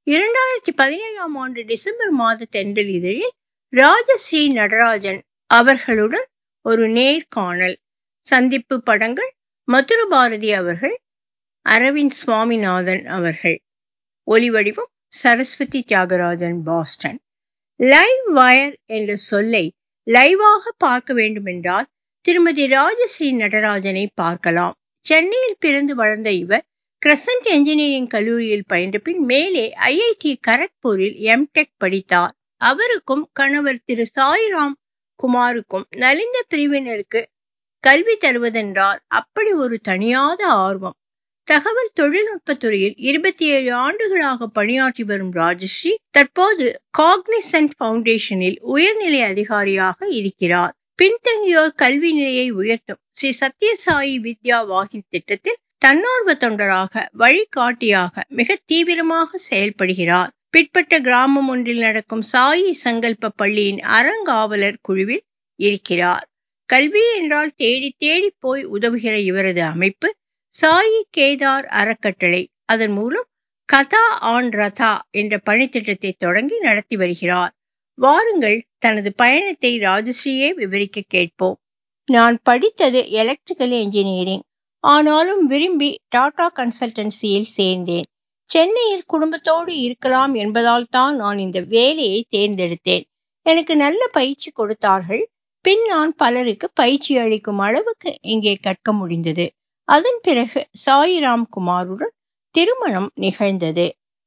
இரண்டாயிரத்தி பதினேழாம் ஆண்டு டிசம்பர் மாத தென்றல் இதழில் ராஜஸ்ரீ நடராஜன் அவர்களுடன் ஒரு நேர்காணல் சந்திப்பு படங்கள் மதுர பாரதி அவர்கள் அரவிந்த் சுவாமிநாதன் அவர்கள் ஒலிவடிவம் Saraswathi Thiagarajan Boston live wire என்ற சொல்லை லைவாக பார்க்க வேண்டுமென்றால் திருமதி ராஜஸ்ரீ நடராஜனை பார்க்கலாம் சென்னையில் பிறந்து வளர்ந்த இவர் கிரசன்ட் என்ஜினியரிங் கல்லூரியில் பயின்ற பின் மேலே ஐஐடி கரக்பூரில் எம்டெக் படித்தார் அவருக்கும் கணவர் திரு சாய்ராம் குமாருக்கும் நலிந்த பிரிவினருக்கு கல்வி தருவதென்றால் அப்படி ஒரு தனியாத ஆர்வம் தகவல் தொழில்நுட்பத் துறையில் இருபத்தி ஏழு ஆண்டுகளாக பணியாற்றி வரும் ராஜஸ்ரீ தற்போது காக்னிசன்ட் பவுண்டேஷனில் உயர்நிலை அதிகாரியாக இருக்கிறார் பின்தங்கியோர் கல்வி நிலையை உயர்த்தும் ஸ்ரீ சத்யசாயி வித்யா வாகின் திட்டத்தில் தன்னார்வ தொண்டராக வழிகாட்டியாக மிக தீவிரமாக செயல்படுகிறார் பிற்பட்ட கிராமம் ஒன்றில் நடக்கும் சாயி சங்கல்ப பள்ளியின் அறங்காவலர் குழுவில் இருக்கிறார் கல்வி என்றால் தேடி தேடி போய் உதவுகிற இவரது அமைப்பு சாயி கேதார் அறக்கட்டளை அதன் மூலம் கதா ஆன் ரதா என்ற பணித்திட்டத்தை தொடங்கி நடத்தி வருகிறார் வாருங்கள் தனது பயணத்தை ராஜஸ்ரீயே விவரிக்க கேட்போம் நான் படித்தது எலக்ட்ரிக்கல் என்ஜினியரிங் ஆனாலும் விரும்பி டாடா கன்சல்டன்சியில் சேர்ந்தேன் சென்னையில் குடும்பத்தோடு இருக்கலாம் என்பதால் தான் நான் இந்த வேலையை தேர்ந்தெடுத்தேன் எனக்கு நல்ல பயிற்சி கொடுத்தார்கள் பின் நான் பலருக்கு பயிற்சி அளிக்கும் அளவுக்கு இங்கே கற்க முடிந்தது அதன் பிறகு சாயிராம் குமாருடன் திருமணம் நிகழ்ந்தது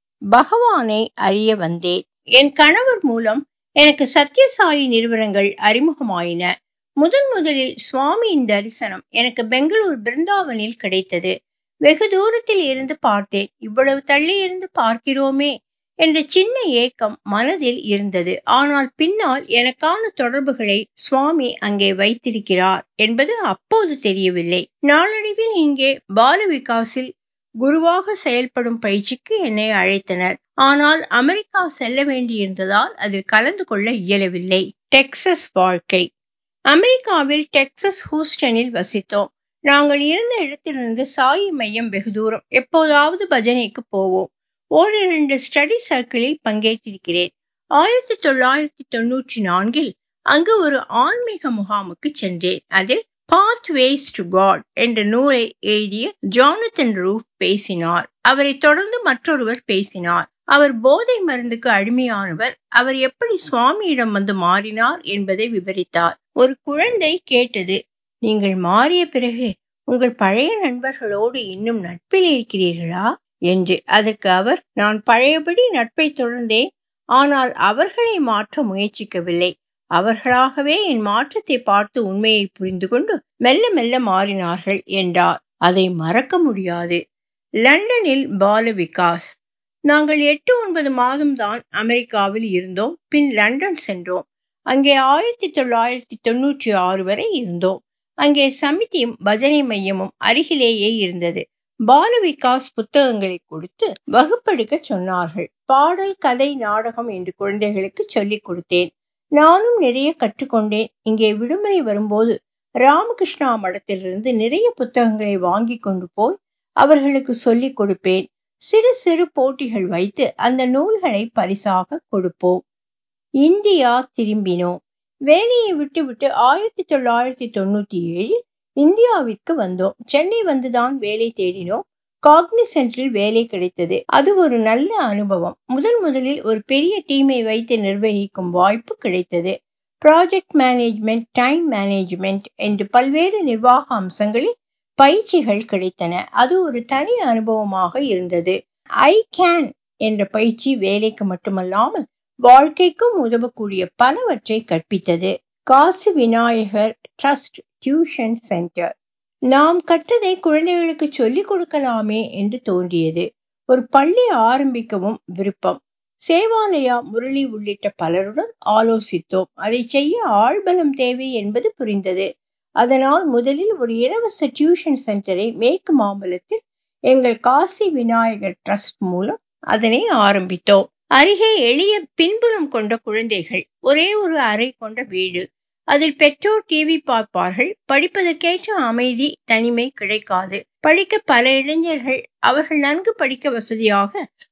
பகவானை அறிய வந்தேன் என் கணவர் மூலம் எனக்கு சத்யசாயி நிறுவனங்கள் அறிமுகமாயின முதன் முதலில் சுவாமியின் தரிசனம் எனக்கு பெங்களூர் பிருந்தாவனில் கிடைத்தது வெகு தூரத்தில் இருந்து பார்த்தேன் இவ்வளவு தள்ளி இருந்து பார்க்கிறோமே என்ற சின்ன ஏக்கம் மனதில் இருந்தது ஆனால் பின்னால் எனக்கான தொடர்புகளை சுவாமி அங்கே வைத்திருக்கிறார் என்பது அப்போது தெரியவில்லை நாளடைவில் இங்கே பால விகாஸில் குருவாக செயல்படும் பயிற்சிக்கு என்னை அழைத்தனர் ஆனால் அமெரிக்கா செல்ல வேண்டியிருந்ததால் அதில் கலந்து கொள்ள இயலவில்லை டெக்சஸ் வாழ்க்கை அமெரிக்காவில் டெக்சஸ் ஹூஸ்டனில் வசித்தோம் நாங்கள் இருந்த இடத்திலிருந்து சாயி மையம் வெகு தூரம் எப்போதாவது பஜனைக்கு போவோம் ஓரிரண்டு ஸ்டடி சர்க்கிளில் பங்கேற்றிருக்கிறேன் ஆயிரத்தி தொள்ளாயிரத்தி தொன்னூற்றி நான்கில் அங்கு ஒரு ஆன்மீக முகாமுக்கு சென்றேன் அதில் பாத் வேஸ் டு காட் என்ற நூலை எழுதிய ஜானத்தன் ரூஃப் பேசினார் அவரை தொடர்ந்து மற்றொருவர் பேசினார் அவர் போதை மருந்துக்கு அடிமையானவர் அவர் எப்படி சுவாமியிடம் வந்து மாறினார் என்பதை விவரித்தார் ஒரு குழந்தை கேட்டது நீங்கள் மாறிய பிறகு உங்கள் பழைய நண்பர்களோடு இன்னும் நட்பில் இருக்கிறீர்களா என்று அதற்கு அவர் நான் பழையபடி நட்பை தொடர்ந்தேன் ஆனால் அவர்களை மாற்ற முயற்சிக்கவில்லை அவர்களாகவே என் மாற்றத்தை பார்த்து உண்மையை புரிந்து கொண்டு மெல்ல மெல்ல மாறினார்கள் என்றார் அதை மறக்க முடியாது லண்டனில் பால விகாஸ் நாங்கள் எட்டு ஒன்பது மாதம்தான் அமெரிக்காவில் இருந்தோம் பின் லண்டன் சென்றோம் அங்கே ஆயிரத்தி தொள்ளாயிரத்தி தொன்னூற்றி ஆறு வரை இருந்தோம் அங்கே சமிதியும் பஜனை மையமும் அருகிலேயே இருந்தது பால விகாஸ் புத்தகங்களை கொடுத்து வகுப்பெடுக்க சொன்னார்கள் பாடல் கதை நாடகம் என்று குழந்தைகளுக்கு சொல்லிக் கொடுத்தேன் நானும் நிறைய கற்றுக்கொண்டேன் இங்கே விடுமுறை வரும்போது ராமகிருஷ்ணா மடத்திலிருந்து நிறைய புத்தகங்களை வாங்கி கொண்டு போய் அவர்களுக்கு சொல்லிக் கொடுப்பேன் சிறு சிறு போட்டிகள் வைத்து அந்த நூல்களை பரிசாக கொடுப்போம் இந்தியா திரும்பினோம் வேலையை விட்டுவிட்டு ஆயிரத்தி தொள்ளாயிரத்தி தொண்ணூத்தி ஏழில் இந்தியாவிற்கு வந்தோம் சென்னை வந்துதான் வேலை தேடினோம் காக்னிசென்டில் வேலை கிடைத்தது அது ஒரு நல்ல அனுபவம் முதன் முதலில் ஒரு பெரிய டீமை வைத்து நிர்வகிக்கும் வாய்ப்பு கிடைத்தது ப்ராஜெக்ட் மேனேஜ்மெண்ட் டைம் மேனேஜ்மெண்ட் என்று பல்வேறு நிர்வாக அம்சங்களில் பயிற்சிகள் கிடைத்தன அது ஒரு தனி அனுபவமாக இருந்தது ஐ கேன் என்ற பயிற்சி வேலைக்கு மட்டுமல்லாமல் வாழ்க்கைக்கும் உதவக்கூடிய பலவற்றை கற்பித்தது Kasi Vinayagar trust tuition centre நாம் கற்றதை குழந்தைகளுக்கு சொல்லிக் கொடுக்கலாமே என்று தோன்றியது ஒரு பள்ளி ஆரம்பிக்கவும் விருப்பம் சேவாலயா முரளி உள்ளிட்ட பலருடன் ஆலோசித்தோம் அதை செய்ய ஆள்பலம் தேவை என்பது புரிந்தது அதனால் முதலில் ஒரு இலவச டியூஷன் சென்டரை மேற்கு மாம்பலத்தில் எங்கள் காசி விநாயகர் ட்ரஸ்ட் மூலம் அதனை ஆரம்பித்தோம் அருகே எளிய பின்புறம் கொண்ட குழந்தைகள் ஒரே ஒரு அறை கொண்ட வீடு அதில் பெற்றோர் டிவி பார்ப்பார்கள் படிப்பதற்கேற்ற அமைதி தனிமை கிடைக்காது படிக்க பல இளைஞர்கள் அவர்கள் நன்கு படிக்க வசதியாக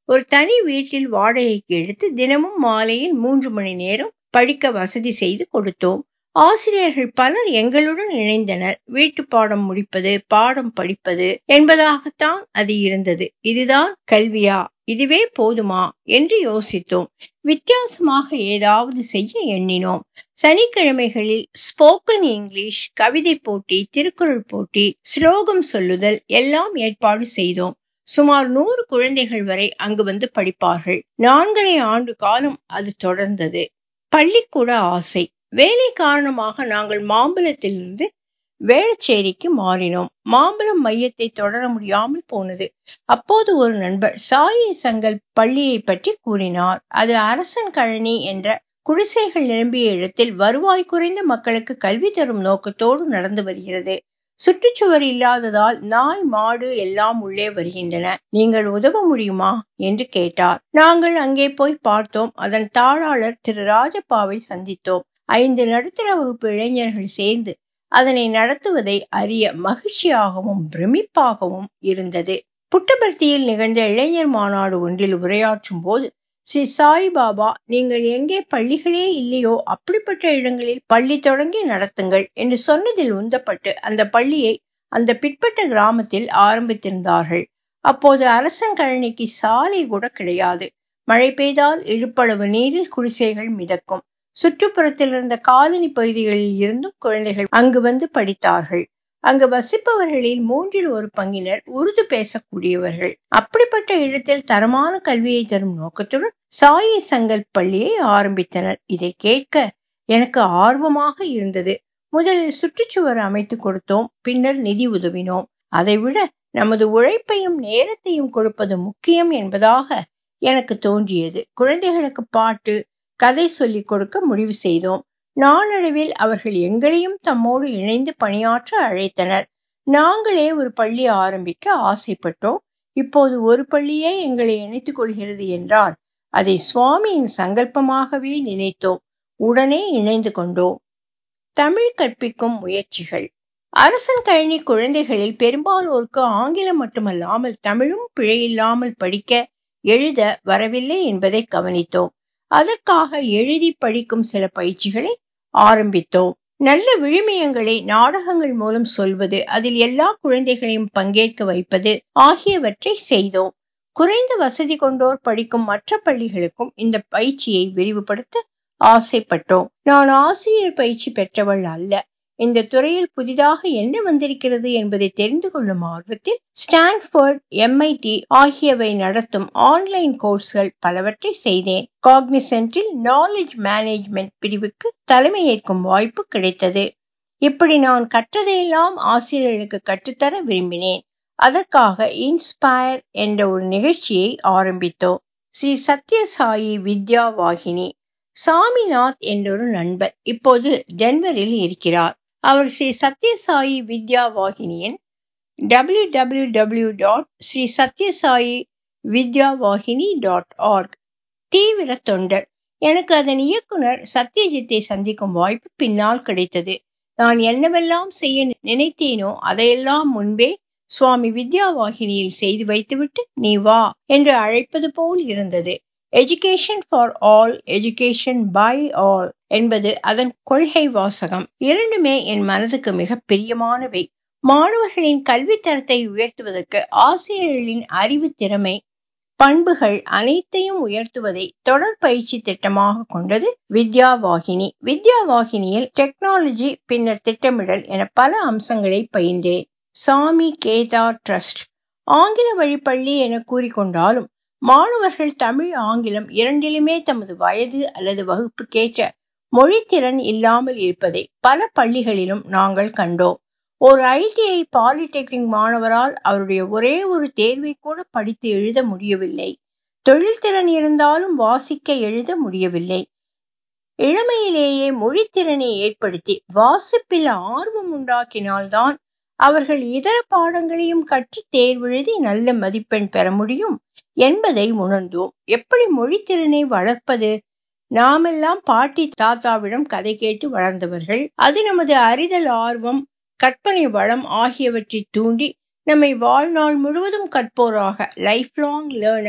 ஒரு தனி வீட்டில் வாடகைக்கு எடுத்து தினமும் மாலையில் மூன்று மணி நேரம் படிக்க வசதி செய்து கொடுத்தோம் ஆசிரியர்கள் பலர் எங்களுடன் இணைந்தனர் வீட்டு பாடம் முடிப்பது பாடம் படிப்பது என்பதாகத்தான் அது இருந்தது இதுதான் கல்வியா இதுவே போதுமா என்று யோசித்தோம் வித்தியாசமாக ஏதாவது செய்ய எண்ணினோம் சனிக்கிழமைகளில் ஸ்போக்கன் இங்கிலீஷ் கவிதை போட்டி திருக்குறள் போட்டி ஸ்லோகம் சொல்லுதல் எல்லாம் ஏற்பாடு செய்தோம் சுமார் நூறு குழந்தைகள் வரை அங்கு வந்து படிப்பார்கள் நான்கரை ஆண்டு காலம் அது தொடர்ந்தது பள்ளிக்கூட ஆசை வேலை காரணமாக நாங்கள் மாம்பலத்திலிருந்து வேளச்சேரிக்கு மாறினோம் மாம்பலம் மையத்தை தொடர முடியாமல் போனது அப்போது ஒரு நண்பர் சாயி சங்கல் பள்ளியை பற்றி கூறினார் அது அரசன் கழனி என்ற குடிசைகள் நிரம்பிய இடத்தில் வருவாய் குறைந்த மக்களுக்கு கல்வி தரும் நோக்கத்தோடு நடந்து வருகிறது சுற்றுச்சுவர் இல்லாததால் நாய் மாடு எல்லாம் உள்ளே வருகின்றன நீங்கள் உதவ முடியுமா என்று கேட்டார் நாங்கள் அங்கே போய் பார்த்தோம் அதன் தாளாளர் திரு ராஜப்பாவை சந்தித்தோம் ஐந்து நடுத்தர வகுப்பு இளைஞர்கள் சேர்ந்து அதனை நடத்துவதை அறிய மகிழ்ச்சியாகவும் பிரமிப்பாகவும் இருந்தது புட்டபர்த்தியில் நிகழ்ந்த இளைஞர் மாநாடு ஒன்றில் உரையாற்றும் போது ஸ்ரீ சாய்பாபா நீங்கள் எங்கே பள்ளிகளே இல்லையோ அப்படிப்பட்ட இடங்களில் பள்ளி தொடங்கி நடத்துங்கள் என்று சொன்னதில் உந்தப்பட்டு அந்த பள்ளியை அந்த பிற்பட்ட கிராமத்தில் ஆரம்பித்திருந்தார்கள் அப்போது அரசங்கழனிக்கு சாலை கூட கிடையாது மழை பெய்தால் இழுப்பளவு நீரில் குடிசைகள் மிதக்கும் சுற்றுப்புறத்தில் இருந்த காலனி பகுதிகளில் இருந்தும் குழந்தைகள் அங்கு வந்து படித்தார்கள் அங்கு வசிப்பவர்களில் மூன்றில் ஒரு பங்கினர் உருது பேசக்கூடியவர்கள் அப்படிப்பட்ட இடத்தில் தரமான கல்வியை தரும் நோக்கத்துடன் சாயி சங்கல் பள்ளியை ஆரம்பித்தனர் இதை கேட்க எனக்கு ஆர்வமாக இருந்தது முதலில் சுற்றுச்சுவர் அமைத்து கொடுத்தோம் பின்னர் நிதி உதவினோம் அதைவிட நமது உழைப்பையும் நேரத்தையும் கொடுப்பது முக்கியம் என்பதாக எனக்கு தோன்றியது குழந்தைகளுக்கு பாட்டு கதை சொல்லிக் கொடுக்க முடிவு செய்தோம் நாளடைவில் அவர்கள் எங்களையும் தம்மோடு இணைந்து பணியாற்ற அழைத்தனர் நாங்களே ஒரு பள்ளி ஆரம்பிக்க ஆசைப்பட்டோம் இப்போது ஒரு பள்ளியே எங்களை இணைத்துக் கொள்கிறது என்றால் அதை சுவாமியின் சங்கல்பமாகவே நினைத்தோம் உடனே இணைந்து கொண்டோம் தமிழ் கற்பிக்கும் முயற்சிகள் அரசன் கழனி குழந்தைகளில் பெரும்பாலோருக்கு ஆங்கிலம் மட்டுமல்லாமல் தமிழும் பிழையில்லாமல் படிக்க எழுத வரவில்லை என்பதை கவனித்தோம் அதற்காக எழுதி படிக்கும் சில பயிற்சிகளை ஆரம்பித்தோம் நல்ல விழுமியங்களை நாடகங்கள் மூலம் சொல்வது அதில் எல்லா குழந்தைகளையும் பங்கேற்க வைப்பது ஆகியவற்றை செய்தோம் குறைந்த வசதி கொண்டோர் படிக்கும் மற்ற பள்ளிகளுக்கும் இந்த பயிற்சியை விரிவுபடுத்த ஆசைப்பட்டோம் நான் ஆசிரியர் பயிற்சி பெற்றவள் அல்ல இந்த துறையில் புதிதாக என்ன வந்திருக்கிறது என்பதை தெரிந்து கொள்ளும் ஆர்வத்தில் ஸ்டான்ஃபோர்ட் எம்ஐடி ஆகியவை நடத்தும் ஆன்லைன் கோர்ஸ்கள் பலவற்றை செய்தேன் காக்னிசென்டில் நாலேஜ் மேனேஜ்மெண்ட் பிரிவுக்கு தலைமையேற்கும் வாய்ப்பு கிடைத்தது இப்படி நான் கற்றதையெல்லாம் ஆசிரியர்களுக்கு கற்றுத்தர விரும்பினேன் அதற்காக இன்ஸ்பயர் என்ற ஒரு நிகழ்ச்சியை ஆரம்பித்தோம் ஸ்ரீ சத்யசாயி வித்யா வாகினி சாமிநாத் என்றொரு நண்பர் இப்போது டென்வரில் இருக்கிறார் அவர் ஸ்ரீ சத்யசாயி வித்யா வாகினியின் W W W dot Sri Sathyasai Vidya Vahini dot org தீவிர தொண்டர் எனக்கு அதன் இயக்குனர் சத்யஜித்தை சந்திக்கும் வாய்ப்பு பின்னால் கிடைத்தது நான் என்னவெல்லாம் செய்ய நினைத்தேனோ அதையெல்லாம் முன்பே சுவாமி வித்யா வாகினியில் செய்து வைத்துவிட்டு நீ வா என்று அழைப்பது போல் இருந்தது education for all education by all என்பது அதன் கொள்கை வாசகம் இரண்டுமே என் மனதுக்கு மிக பிரியமானவை மாணவர்களின் கல்வி தரத்தை உயர்த்துவதற்கு ஆசிரியர்களின் அறிவு திறமை பண்புகள் அனைத்தையும் உயர்த்துவதை தொடர் பயிற்சி திட்டமாக கொண்டது வித்யா வாகினி வித்யா வாகினியில் டெக்னாலஜி பின்னர் திட்டமிடல் என பல அம்சங்களை பயின்றேன் சாமி கேதார் ட்ரஸ்ட் ஆங்கில வழி பள்ளி என கூறிக்கொண்டாலும் மாணவர்கள் தமிழ் ஆங்கிலம் இரண்டிலுமே தமது வயது அல்லது வகுப்புக்கேற்ற மொழித்திறன் இல்லாமல் இருப்பதை பல பள்ளிகளிலும் நாங்கள் கண்டோம் ஒரு ஐடிஐ பாலிடெக்னிக் மாணவரால் அவருடைய ஒரே ஒரு தேர்வை கூட படித்து எழுத முடியவில்லை தொழில்திறன் இருந்தாலும் வாசிக்க எழுத முடியவில்லை இளமையிலேயே மொழித்திறனை ஏற்படுத்தி வாசிப்பில் ஆர்வம் உண்டாக்கினால்தான் அவர்கள் இதர பாடங்களையும் கற்று தேர்வெழுதி நல்ல மதிப்பெண் பெற முடியும் என்பதை உணர்ந்தோம் எப்படி மொழித்திறனை வளர்ப்பது நாமெல்லாம் பாட்டி தாத்தாவிடம் கதை கேட்டு வளர்ந்தவர்கள் அது நமது அறிதல் ஆர்வம் கற்பனை வளம் ஆகியவற்றை தூண்டி நம்மை வாழ்நாள் முழுவதும் கற்போராக லைஃப் லாங் லேர்னர்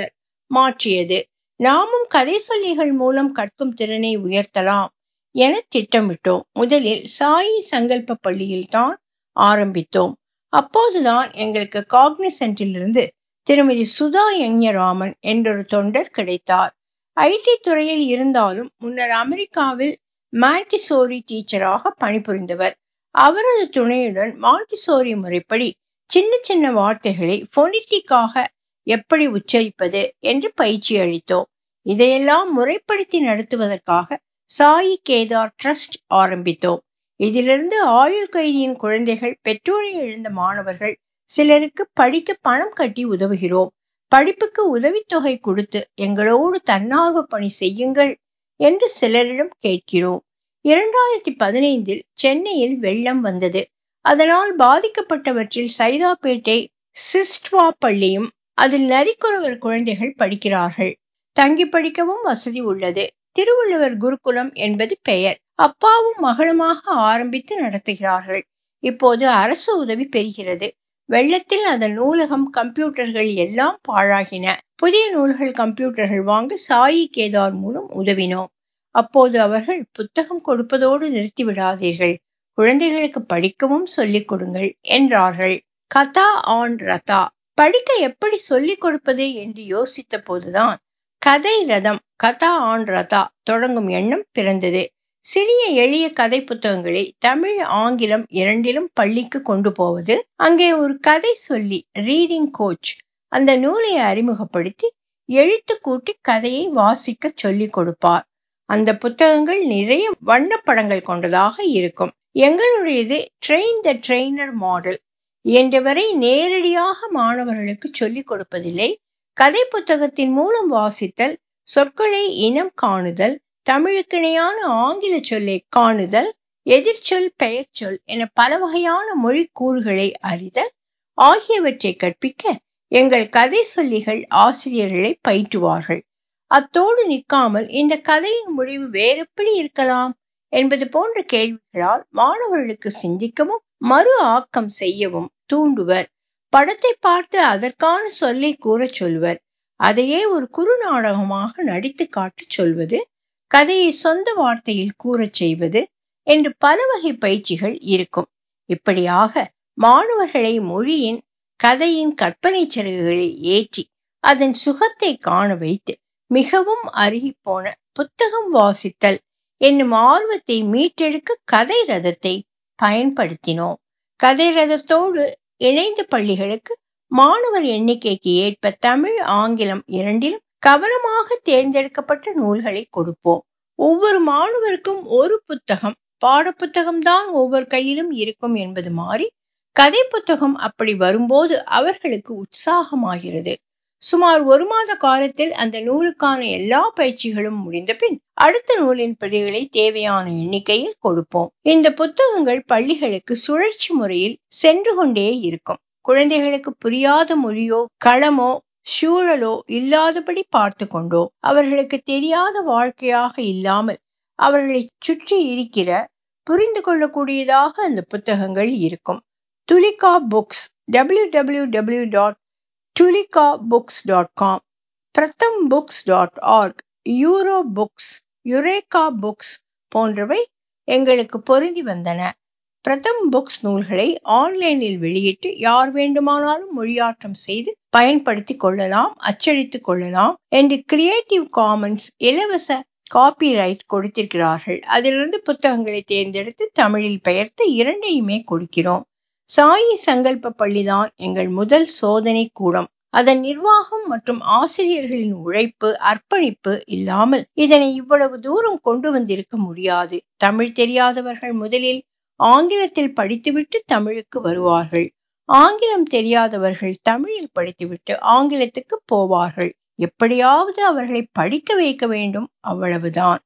மாற்றியது நாமும் கதை சொல்லிகள் மூலம் கற்கும் திறனை உயர்த்தலாம் என திட்டமிட்டோம் முதலில் சாயி சங்கல்ப பள்ளியில் தான் ஆரம்பித்தோம் அப்போதுதான் எங்களுக்கு காக்னிசென்டிலிருந்து திருமதி சுதா யஞராமன் என்றொரு தொண்டர் கிடைத்தார் ஐடி துறையில் இருந்தாலும் முன்னர் அமெரிக்காவில் மாண்டிசோரி டீச்சராக பணிபுரிந்தவர் அவரது துணையுடன் மாண்டிசோரி முறைப்படி சின்ன சின்ன வார்த்தைகளை பொனிட்டிக்காக எப்படி உச்சரிப்பது என்று பயிற்சி அளித்தோம் இதையெல்லாம் முறைப்படுத்தி நடத்துவதற்காக சாயி கேதார் ட்ரஸ்ட் ஆரம்பித்தோம் இதிலிருந்து ஆயுள் கைதியின் குழந்தைகள் பெற்றோரை இழந்த மாணவர்கள் சிலருக்கு படிக்க பணம் கட்டி உதவுகிறோம் படிப்புக்கு உதவித்தொகை கொடுத்து எங்களோடு தன்னார்வ பணி செய்யுங்கள் என்று சிலரிடம் கேட்கிறோம் இரண்டாயிரத்தி பதினைந்தில் சென்னையில் வெள்ளம் வந்தது அதனால் பாதிக்கப்பட்டவற்றில் சைதாப்பேட்டை சிஸ்ட்வா பள்ளியும் அதில் நரிக்குறவர் குழந்தைகள் படிக்கிறார்கள் தங்கி படிக்கவும் வசதி உள்ளது திருவள்ளுவர் குருகுலம் என்பது பெயர் அப்பாவும் மகளுமாக ஆரம்பித்து நடத்துகிறார்கள் இப்போது அரசு உதவி பெறுகிறது வெள்ளத்தில் அதன் நூலகம் கம்ப்யூட்டர்கள் எல்லாம் பாழாகின புதிய நூல்கள் கம்ப்யூட்டர்கள் வாங்க சாயி கேதார் மூலம் உதவினோம் அப்போது அவர்கள் புத்தகம் கொடுப்பதோடு நிறுத்தி விடாதீர்கள் குழந்தைகளுக்கு படிக்கவும் சொல்லிக் கொடுங்கள் என்றார்கள் கதா ஆன் ரதா படிக்க எப்படி சொல்லிக் கொடுப்பது என்று யோசித்த போதுதான் கதை ரதம் கதா ஆன் ரதா தொடங்கும் எண்ணம் பிறந்தது சிறிய எளிய கதை புத்தகங்களை தமிழ் ஆங்கிலம் இரண்டிலும் பள்ளிக்கு கொண்டு போவது அங்கே ஒரு கதை சொல்லி ரீடிங் கோச் அந்த நூலை அறிமுகப்படுத்தி எழுத்து கூட்டி கதையை வாசிக்க சொல்லிக் கொடுப்பார் அந்த புத்தகங்கள் நிறைய வண்ணப்படங்கள் கொண்டதாக இருக்கும் எங்களுடையது ட்ரெயின் த ட்ரெய்னர் மாடல் இயன்றவரை நேரடியாக மாணவர்களுக்கு சொல்லிக் கொடுப்பதில்லை கதை புத்தகத்தின் மூலம் வாசித்தல் சொற்களை இனம் காணுதல் தமிழுக்கிணையான ஆங்கில சொல்லை காணுதல் எதிர்ச்சொல் பெயர்ச்சொல் என பல வகையான மொழி கூறுகளை அறிதல் ஆகியவற்றை கற்பிக்க எங்கள் கதை சொல்லிகள் ஆசிரியர்களை பயிற்றுவார்கள் அத்தோடு நிற்காமல் இந்த கதையின் முடிவு வேறெப்படி இருக்கலாம் என்பது போன்ற கேள்விகளால் மாணவர்களுக்கு சிந்திக்கவும் மறு ஆக்கம் செய்யவும் தூண்டுவர் படத்தை பார்த்து அதற்கான சொல்லை கூறச் சொல்வர் அதையே ஒரு குறு நாடகமாக நடித்து காட்டச் சொல்வது கதையை சொந்த வார்த்தையில் கூறச் செய்வது என்று பல வகை பயிற்சிகள் இருக்கும் இப்படியாக மாணவர்களை மொழியின் கதையின் கற்பனை சிறகுகளில் ஏற்றி அதன் சுகத்தை காண வைத்து மிகவும் அருகி போன புத்தகம் வாசித்தல் என்னும் ஆர்வத்தை மீட்டெடுக்க கதை ரதத்தை பயன்படுத்தினோம் கதை ரதத்தோடு இணைந்த பள்ளிகளுக்கு மாணவர் எண்ணிக்கைக்கு ஏற்ப தமிழ் ஆங்கிலம் இரண்டிலும் கவனமாக தேர்ந்தெடுக்கப்பட்ட நூல்களை கொடுப்போம் ஒவ்வொரு மாணவருக்கும் ஒரு புத்தகம் பாடப்புத்தகம் தான் ஒவ்வொரு கையிலும் இருக்கும் என்பது மாறி கதை புத்தகம் அப்படி வரும்போது அவர்களுக்கு உற்சாகமாகிறது சுமார் ஒரு மாத காலத்தில் அந்த நூலுக்கான எல்லா பயிற்சிகளும் முடிந்த பின் அடுத்த நூலின் பிரதிகளை தேவையான எண்ணிக்கையில் கொடுப்போம் இந்த புத்தகங்கள் பள்ளிகளுக்கு சுழற்சி முறையில் சென்று கொண்டே இருக்கும் குழந்தைகளுக்கு புரியாத மொழியோ களமோ சூழலோ இல்லாதபடி பார்த்து கொண்டோ அவர்களுக்கு தெரியாத வாழ்க்கையாக இல்லாமல் அவர்களை சுற்றி இருக்கிற புரிந்து கொள்ளக்கூடியதாக அந்த புத்தகங்கள் இருக்கும் Tulika books W W W dot Tulika books dot com Pratham books dot org euro books Eureka books போன்றவை எங்களுக்கு பொருந்தி வந்தன பிரதம் புக்ஸ் நூல்களை ஆன்லைனில் வெளியிட்டு யார் வேண்டுமானாலும் மொழியாற்றம் செய்து பயன்படுத்தி கொள்ளலாம் அச்சடித்துக் கொள்ளலாம் என்று கிரியேட்டிவ் காமன்ஸ் இலவச காப்பிரைட் கொடுத்திருக்கிறார்கள் அதிலிருந்து புத்தகங்களை தேர்ந்தெடுத்து தமிழில் பெயர்த்து இரண்டையுமே கொடுக்கிறோம் சாயி சங்கல்ப பள்ளிதான் எங்கள் முதல் சோதனை கூடம் அதன் நிர்வாகம் மற்றும் ஆசிரியர்களின் உழைப்பு அர்ப்பணிப்பு இல்லாமல் இதனை இவ்வளவு தூரம் கொண்டு வந்திருக்க முடியாது தமிழ் தெரியாதவர்கள் முதலில் ஆங்கிலத்தில் படித்துவிட்டு தமிழுக்கு வருவார்கள் ஆங்கிலம் தெரியாதவர்கள் தமிழில் படித்துவிட்டு ஆங்கிலத்துக்கு போவார்கள் எப்படியாவது அவர்களை படிக்க வைக்க வேண்டும் அவ்வளவுதான்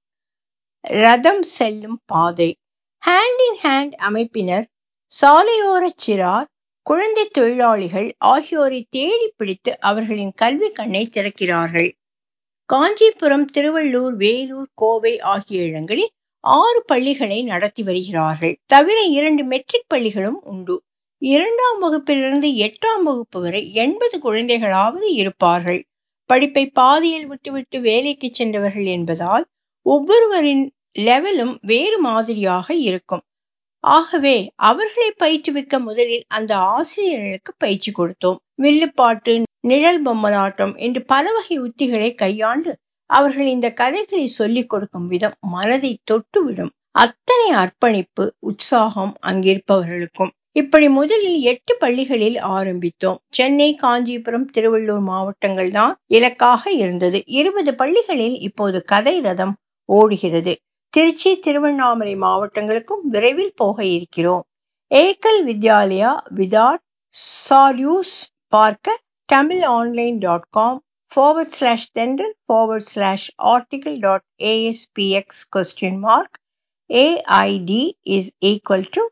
ரதம் செல்லும் பாதை ஹேண்ட் இன் ஹேண்ட் அமைப்பினர் சாலையோர சிறார் குழந்தை தொழிலாளிகள் ஆகியோரை தேடி பிடித்து அவர்களின் கல்வி கண்ணை திறக்கிறார்கள் காஞ்சிபுரம் திருவள்ளூர் வேலூர் கோவை ஆகிய இடங்களில் ஆறு பள்ளிகளை நடத்தி வருகிறார்கள் தவிர இரண்டு மெட்ரிக் பள்ளிகளும் உண்டு இரண்டாம் வகுப்பிலிருந்து எட்டாம் வகுப்பு வரை எண்பது குழந்தைகளாவது இருப்பார்கள் படிப்பை பாதியில் விட்டுவிட்டு வேலைக்கு சென்றவர்கள் என்பதால் ஒவ்வொருவரின் லெவலும் வேறு மாதிரியாக இருக்கும் ஆகவே அவர்களை பயிற்றுவிக்க முதலில் அந்த ஆசிரியர்களுக்கு பயிற்சி கொடுத்தோம் வில்லுப்பாட்டு நிழல் பொம்மலாட்டம் என்று பல வகை உத்திகளை கையாண்டு அவர்கள் இந்த கதைகளை சொல்லிக் கொடுக்கும் விதம் மனதை தொட்டுவிடும் அத்தனை அர்ப்பணிப்பு உற்சாகம் அங்கிருப்பவர்களுக்கும் இப்படி முதலில் எட்டு பள்ளிகளில் ஆரம்பித்தோம் சென்னை காஞ்சிபுரம் திருவள்ளூர் மாவட்டங்கள் தான் இலக்காக இருந்தது இருபது பள்ளிகளில் இப்போது கதை ரதம் ஓடுகிறது திருச்சி திருவண்ணாமலை மாவட்டங்களுக்கும் விரைவில் போக இருக்கிறோம் ஏக்கல் வித்யாலயா விதாட் சால்யூஸ் பார்க்க Tamil online dot com forward slash tendon forward slash article dot aspx question mark aid is equal to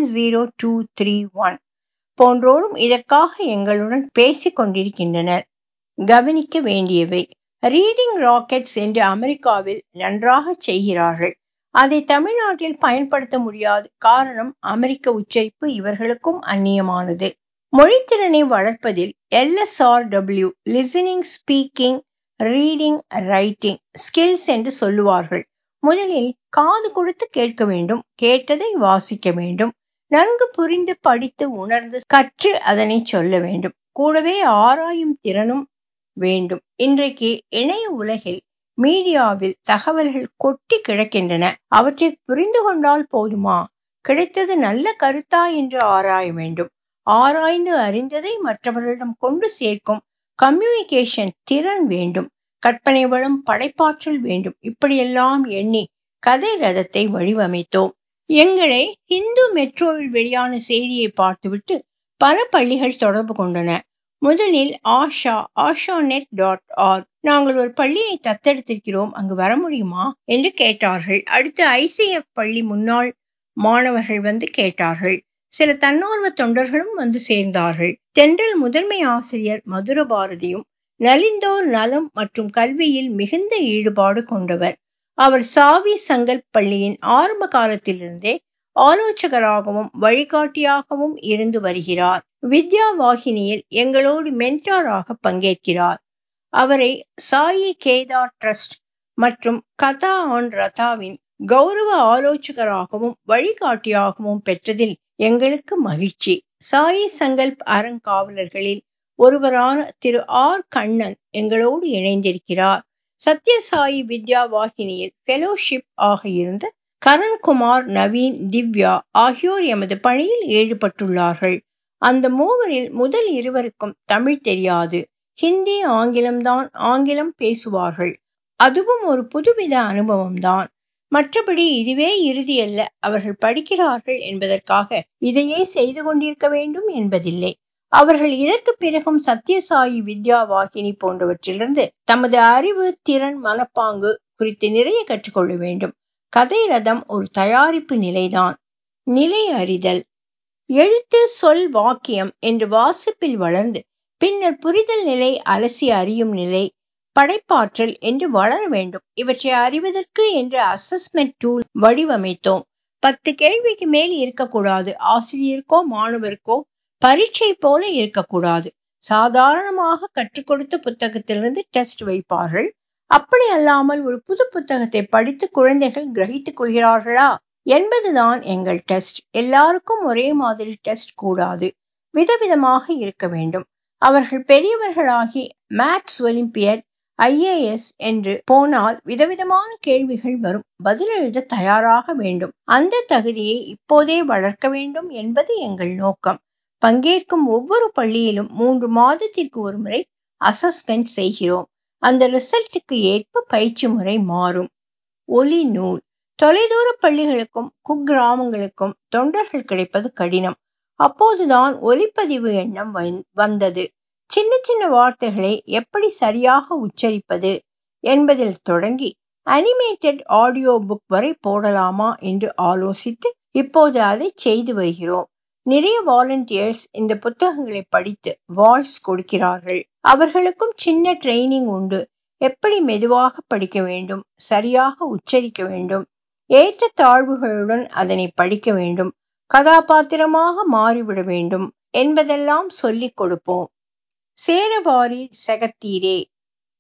10231 போன்றோரும் இதற்காக எங்களுடன் பேசிக் கொண்டிருக்கின்றனர் கவனிக்க வேண்டியவை ரீடிங் ராக்கெட்ஸ் என்று அமெரிக்காவில் நன்றாக செய்கிறார்கள் அதை தமிழ்நாட்டில் பயன்படுத்த முடியாது காரணம் அமெரிக்க உச்சரிப்பு இவர்களுக்கும் அந்நியமானது மொழித்திறனை வளர்ப்பதில் L S R W listening speaking reading writing skills என்று சொல்லுவார்கள் முதலில் காது கொடுத்து கேட்க வேண்டும் கேட்டதை வாசிக்க வேண்டும் நன்கு புரிந்து படித்து உணர்ந்து கற்று அதனை சொல்ல வேண்டும் கூடவே ஆராயும் திறனும் வேண்டும் இன்றைக்கு இணைய உலகில் மீடியாவில் தகவல்கள் கொட்டி கிடக்கின்றன அவற்றை புரிந்து கொண்டால் போதுமா கிடைத்தது நல்ல கருத்தா என்று ஆராய வேண்டும் ஆராய்ந்து அறிந்ததை மற்றவர்களிடம் கொண்டு சேர்க்கும் கம்யூனிகேஷன் திறன் வேண்டும் கற்பனை வளம் படைப்பாற்றல் வேண்டும் இப்படியெல்லாம் எண்ணி கதை ரதத்தை வடிவமைத்தோம் எங்களை இந்து மெட்ரோவில் வெளியான செய்தியை பார்த்துவிட்டு பல பள்ளிகள் தொடர்பு கொண்டன முதலில் Asha Asha net dot org நாங்கள் ஒரு பள்ளியை தத்தெடுத்திருக்கிறோம் அங்கு வர முடியுமா என்று கேட்டார்கள் அடுத்து ஐசிஎஃப் பள்ளி முன்னாள் மாணவர்கள் வந்து கேட்டார்கள் சில தன்னார்வ தொண்டர்களும் வந்து சேர்ந்தார்கள் தென்றல் முதன்மை ஆசிரியர் மதுர பாரதியும் நலிந்தோர் நலம் மற்றும் கல்வியில் மிகுந்த ஈடுபாடு கொண்டவர் அவர் சாவி சங்கல்ப் பள்ளியின் ஆரம்ப காலத்திலிருந்தே ஆலோசகராகவும் வழிகாட்டியாகவும் இருந்து வருகிறார் வித்யா வாகினியில் எங்களோடு மென்டாராக பங்கேற்கிறார் அவரை சாயி கேதார் ட்ரஸ்ட் மற்றும் கதா ஆன் ரதாவின் கௌரவ ஆலோசகராகவும் வழிகாட்டியாகவும் பெற்றதில் எங்களுக்கு மகிழ்ச்சி சாயி சங்கல்ப் அறங்காவலர்களில் ஒருவரான திரு ஆர் கண்ணன் எங்களோடு இணைந்திருக்கிறார் சத்யசாயி வித்யா வாகினியில் ஃபெலோஷிப் ஆக இருந்த கரண்குமார் நவீன் திவ்யா ஆகியோர் எமது பணியில் ஈடுபட்டுள்ளார்கள் அந்த மூவரில் முதல் இருவருக்கும் தமிழ் தெரியாது ஹிந்தி ஆங்கிலம்தான் ஆங்கிலம் பேசுவார்கள் அதுவும் ஒரு புதுவித அனுபவம்தான் மற்றபடி இதுவே இறுதி அல்ல அவர்கள் படிக்கிறார்கள் என்பதற்காக இதையே செய்து கொண்டிருக்க வேண்டும் என்பதில்லை அவர்கள் இதற்கு பிறகும் சத்யசாயி வித்யா வாகினி போன்றவற்றிலிருந்து தமது அறிவு திறன் மனப்பாங்கு குறித்து நிறைய கற்றுக்கொள்ள வேண்டும் கதை ரதம் ஒரு தயாரிப்பு நிலைதான் நிலை அறிதல் எழுத்து சொல் வாக்கியம் என்று வாசிப்பில் வளர்ந்து பின்னர் புரிதல் நிலை அலசி அறியும் நிலை படைப்பாற்றல் என்று வளர வேண்டும் இவற்றை அறிவதற்கு என்று அசஸ்மெண்ட் டூல் வடிவமைத்தோம் பத்து கேள்விக்கு மேல் இருக்கக்கூடாது ஆசிரியருக்கோ மாணவருக்கோ பரீட்சை போல இருக்கக்கூடாது சாதாரணமாக கற்றுக் கொடுத்த புத்தகத்திலிருந்து டெஸ்ட் வைப்பார்கள் அப்படி அல்லாமல் ஒரு புது புத்தகத்தை படித்து குழந்தைகள் கிரகித்துக் கொள்கிறார்களா என்பதுதான் எங்கள் டெஸ்ட் எல்லாருக்கும் ஒரே மாதிரி டெஸ்ட் கூடாது விதவிதமாக இருக்க வேண்டும் அவர்கள் பெரியவர்களாகி மேத்ஸ் ஒலிம்பியட் ஐஏஎஸ் என்று போனால் விதவிதமான கேள்விகள் வரும் பதில் எழுத தயாராக வேண்டும் அந்த தகுதியை இப்போதே வளர்க்க வேண்டும் என்பது எங்கள் நோக்கம் பங்கேற்கும் ஒவ்வொரு பள்ளியிலும் மூன்று மாதத்திற்கு ஒரு முறை அசஸ்மெண்ட் செய்கிறோம் அந்த ரிசல்ட்டுக்கு ஏற்ப பயிற்சி முறை மாறும் ஒலி நூல் தொலைதூர பள்ளிகளுக்கும் குக்கிராமங்களுக்கும் தொண்டர்கள் கிடைப்பது கடினம் அப்போதுதான் ஒலிப்பதிவு எண்ணம் வந்தது சின்ன சின்ன வார்த்தைகளை எப்படி சரியாக உச்சரிப்பது என்பதில் தொடங்கி அனிமேட்டட் ஆடியோ புக் வரை போடலாமா என்று ஆலோசித்து இப்போது அதை செய்து வருகிறோம் நிறைய வாலண்டியர்ஸ் இந்த புத்தகங்களை படித்து வாய்ஸ் கொடுக்கிறார்கள் அவர்களுக்கும் சின்ன ட்ரைனிங் உண்டு எப்படி மெதுவாக படிக்க வேண்டும் சரியாக உச்சரிக்க வேண்டும் ஏற்ற தாழ்வுகளுடன் அதனை படிக்க வேண்டும் கதாபாத்திரமாக மாறிவிட வேண்டும் என்பதெல்லாம் சொல்லிக் கொடுப்போம் சேரவாரி சகத்தீரே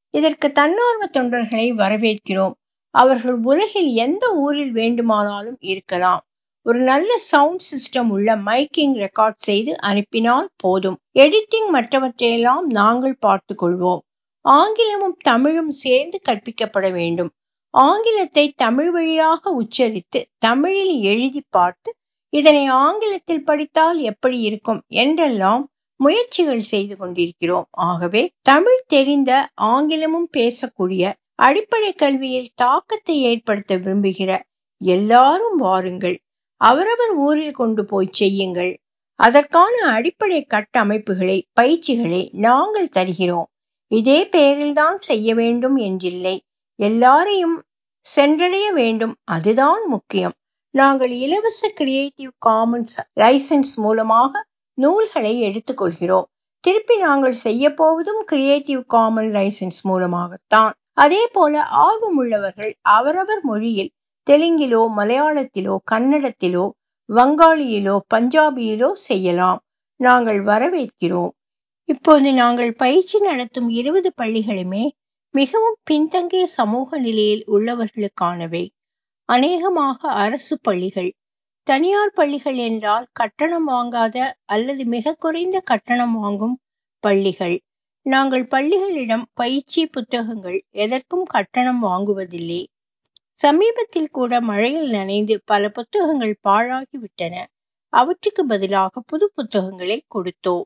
இதற்கு தன்னார்வ தொண்டர்களை வரவேற்கிறோம் அவர்கள் உலகில் எந்த ஊரில் வேண்டுமானாலும் இருக்கலாம் ஒரு நல்ல சவுண்ட் சிஸ்டம் உள்ள மைக்கிங் ரெக்கார்ட் செய்து அனுப்பினால் போதும் எடிட்டிங் மற்றவற்றையெல்லாம் நாங்கள் பார்த்து கொள்வோம் ஆங்கிலமும் தமிழும் சேர்ந்து கற்பிக்கப்பட வேண்டும் ஆங்கிலத்தை தமிழ் வழியாக உச்சரித்து தமிழில் எழுதி பார்த்து இதனை ஆங்கிலத்தில் படித்தால் எப்படி இருக்கும் என்றெல்லாம் முயற்சிகள் செய்து கொண்டிருக்கிறோம் ஆகவே தமிழ் தெரிந்த ஆங்கிலமும் பேசக்கூடிய அடிப்படை கல்வியில் தாக்கத்தை ஏற்படுத்த விரும்புகிற எல்லாரும் வாருங்கள் அவரவர் ஊரில் கொண்டு போய் செய்யுங்கள் அதற்கான அடிப்படை கட்டமைப்புகளை பயிற்சிகளை நாங்கள் தருகிறோம் இதே பெயரில்தான் செய்ய வேண்டும் என்றில்லை எல்லாரையும் சென்றடைய வேண்டும் அதுதான் முக்கியம் நாங்கள் இலவச கிரியேட்டிவ் காமன்ஸ் லைசன்ஸ் மூலமாக நூல்களை எடுத்துக்கொள்கிறோம் திருப்பி நாங்கள் செய்ய போவதும் கிரியேட்டிவ் காமன் லைசன்ஸ் மூலமாகத்தான் அதே போல ஆர்வமுள்ளவர்கள் அவரவர் மொழியில் தெலுங்கிலோ மலையாளத்திலோ கன்னடத்திலோ வங்காளியிலோ பஞ்சாபியிலோ செய்யலாம் நாங்கள் வரவேற்கிறோம் இப்போது நாங்கள் பயிற்சி நடத்தும் இருபது பள்ளிகளுமே மிகவும் பின்தங்கிய சமூக நிலையில் உள்ளவர்களுக்கானவை அநேகமாக அரசு பள்ளிகள் தனியார் பள்ளிகள் என்றால் கட்டணம் வாங்காத அல்லது மிக குறைந்த கட்டணம் வாங்கும் பள்ளிகள் நாங்கள் பள்ளிகளிடம் பயிற்சி புத்தகங்கள் எதற்கும் கட்டணம் வாங்குவதில்லை சமீபத்தில் கூட மழையில் நனைந்து பல புத்தகங்கள் பாழாகிவிட்டன அவற்றுக்கு பதிலாக புது புத்தகங்களை கொடுத்தோம்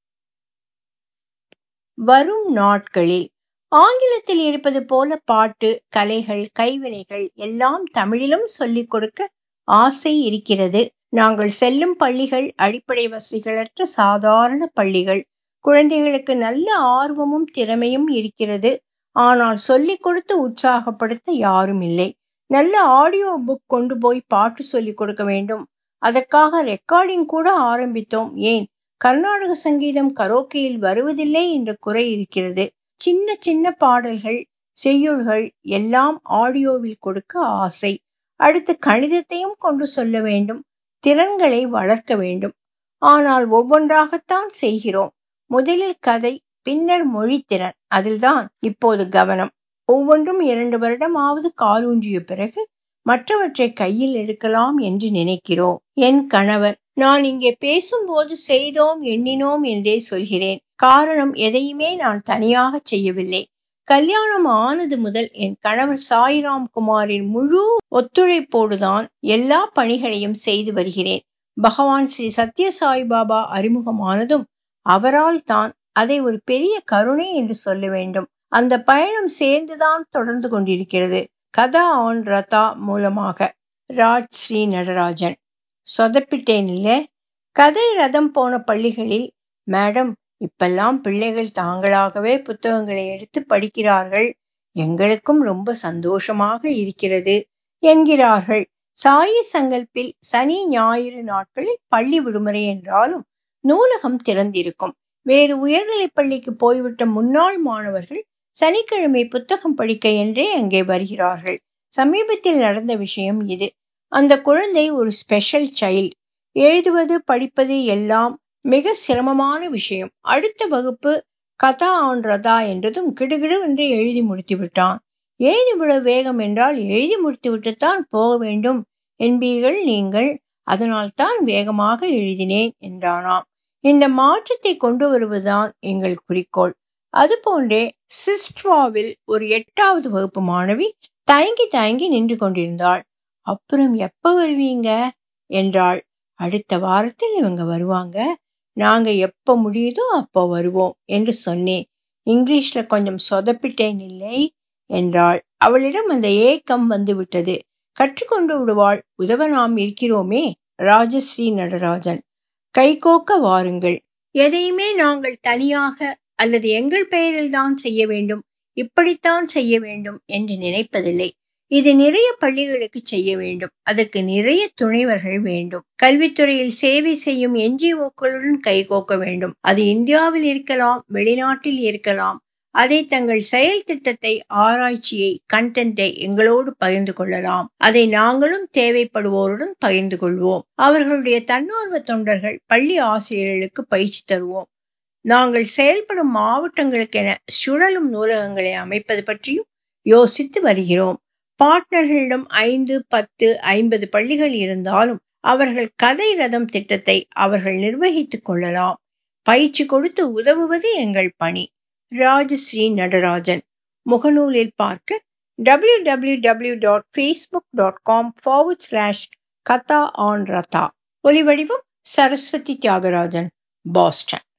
வரும் நாட்களில் ஆங்கிலத்தில் இருப்பது போல பாட்டு கலைகள் கைவினைகள் எல்லாம் தமிழிலும் சொல்லிக் கொடுக்க ஆசை இருக்கிறது நாங்கள் செல்லும் பள்ளிகள் அடிப்படை வசதிகளற்ற சாதாரண பள்ளிகள் குழந்தைகளுக்கு நல்ல ஆர்வமும் திறமையும் இருக்கிறது ஆனால் சொல்லிக் கொடுத்து உற்சாகப்படுத்த யாரும் இல்லை நல்ல ஆடியோ புக் கொண்டு போய் பாட்டு சொல்லிக் கொடுக்க வேண்டும் அதற்காக ரெக்கார்டிங் கூட ஆரம்பித்தோம் ஏன் கர்நாடக சங்கீதம் கரோக்கியில் வருவதில்லை என்ற குறை இருக்கிறது சின்ன சின்ன பாடல்கள் செய்யுள்கள் எல்லாம் ஆடியோவில் கொடுக்க ஆசை அடுத்து கணிதத்தையும் கொண்டு சொல்ல வேண்டும் திறன்களை வளர்க்க வேண்டும் ஆனால் ஒவ்வொன்றாகத்தான் செய்கிறோம் முதலில் கதை பின்னர் மொழி திறன் அதில்தான் இப்போது கவனம் ஒவ்வொன்றும் இரண்டு வருடமாவது காலூன்றிய பிறகு மற்றவற்றை கையில் எடுக்கலாம் என்று நினைக்கிறோம் என் கணவர் நான் இங்கே பேசும்போது செய்தோம் எண்ணினோம் என்றே சொல்கிறேன் காரணம் எதையுமே நான் தனியாக செய்யவில்லை கல்யாணம் ஆனது முதல் என் கணவர் சாய்ராம் குமாரின் முழு ஒத்துழைப்போடுதான் எல்லா பணிகளையும் செய்து வருகிறேன் பகவான் ஸ்ரீ சத்ய சாய்பாபா அறிமுகமானதும் அவரால் தான் அதை ஒரு பெரிய கருணை என்று சொல்ல வேண்டும் அந்த பயணம் சேர்ந்துதான் தொடர்ந்து கொண்டிருக்கிறது கதா ஆன் ரதா மூலமாக ராஜ் ஸ்ரீ நடராஜன் சொதப்பிட்டேன் இல்ல கதை ரதம் போன பள்ளிகளில் மேடம் இப்பெல்லாம் பிள்ளைகள் தாங்களாகவே புத்தகங்களை எடுத்து படிக்கிறார்கள் எங்களுக்கும் ரொம்ப சந்தோஷமாக இருக்கிறது என்கிறார்கள் சாயி சங்கல்பில் சனி ஞாயிறு நாட்களில் பள்ளி விடுமுறை என்றாலும் நூலகம் திறந்திருக்கும் வேறு உயர்நிலைப் பள்ளிக்கு போய்விட்ட முன்னாள் மாணவர்கள் சனிக்கிழமை புத்தகம் படிக்க என்றே அங்கே வருகிறார்கள் சமீபத்தில் நடந்த விஷயம் இது அந்த குழந்தை ஒரு ஸ்பெஷல் சைல்டு எழுதுவது படிப்பது எல்லாம் மிக சிரமமான விஷயம் அடுத்த வகுப்பு கதா ஆன் ரதா என்றதும் கிடுகிடு என்று எழுதி முடித்து விட்டான் ஏன் இவ்வளவு வேகம் என்றால் எழுதி முடித்து விட்டுத்தான் போக வேண்டும் என்பீர்கள் நீங்கள் அதனால் தான் வேகமாக எழுதினேன் என்றானாம் இந்த மாற்றத்தை கொண்டு வருவதுதான் எங்கள் குறிக்கோள் அதுபோன்றே சிஸ்ட்வாவில் ஒரு எட்டாவது வகுப்பு மாணவி தயங்கி தயங்கி நின்று கொண்டிருந்தாள் அப்புறம் எப்ப வருவீங்க என்றாள் அடுத்த வாரத்தில் இவங்க வருவாங்க நாங்க எப்ப முடியுதோ அப்போ வருவோம் என்று சொன்னேன் இங்கிலீஷ்ல கொஞ்சம் சொதப்பிட்டேன் இல்லை என்றாள் அவளிடம் அந்த ஏக்கம் வந்து விட்டது கற்றுக்கொண்டு விடுவாள் உதவ நாம் இருக்கிறோமே ராஜஸ்ரீ நடராஜன் கைகோக்க வாருங்கள் எதையுமே நாங்கள் தனியாக அல்லது எங்கள் பெயரில் தான் செய்ய வேண்டும் இப்படித்தான் செய்ய வேண்டும் என்று நினைப்பதில்லை இது நிறைய பள்ளிகளுக்கு செய்ய வேண்டும் அதற்கு நிறைய துணைவர்கள் வேண்டும் கல்வித்துறையில் சேவை செய்யும் என்ஜிஓக்களுடன் கைகோக்க வேண்டும் அது இந்தியாவில் இருக்கலாம் வெளிநாட்டில் இருக்கலாம் அதை தங்கள் செயல் திட்டத்தை ஆராய்ச்சியை கண்டென்ட்டை எங்களோடு பகிர்ந்து கொள்ளலாம் அதை நாங்களும் தேவைப்படுவோருடன் பகிர்ந்து கொள்வோம் அவர்களுடைய தன்னார்வ தொண்டர்கள் பள்ளி ஆசிரியர்களுக்கு பயிற்சி தருவோம் நாங்கள் செயல்படும் மாவட்டங்களுக்கென சுழலும் நூலகங்களை அமைப்பது பற்றியும் யோசித்து வருகிறோம் பார்ட்னர்களிடம் ஐந்து பத்து ஐம்பது பள்ளிகள் இருந்தாலும் அவர்கள் கதை ரதம் திட்டத்தை அவர்கள் நிர்வகித்துக் கொள்ளலாம் பயிற்சி கொடுத்து உதவுவது எங்கள் பணி ராஜஸ்ரீ நடராஜன் முகநூலில் பார்க்க W W W dot Facebook dot com forward slash Katha ஆன் ரதா ஒலிவடிவம் சரஸ்வதி தியாகராஜன் பாஸ்டன்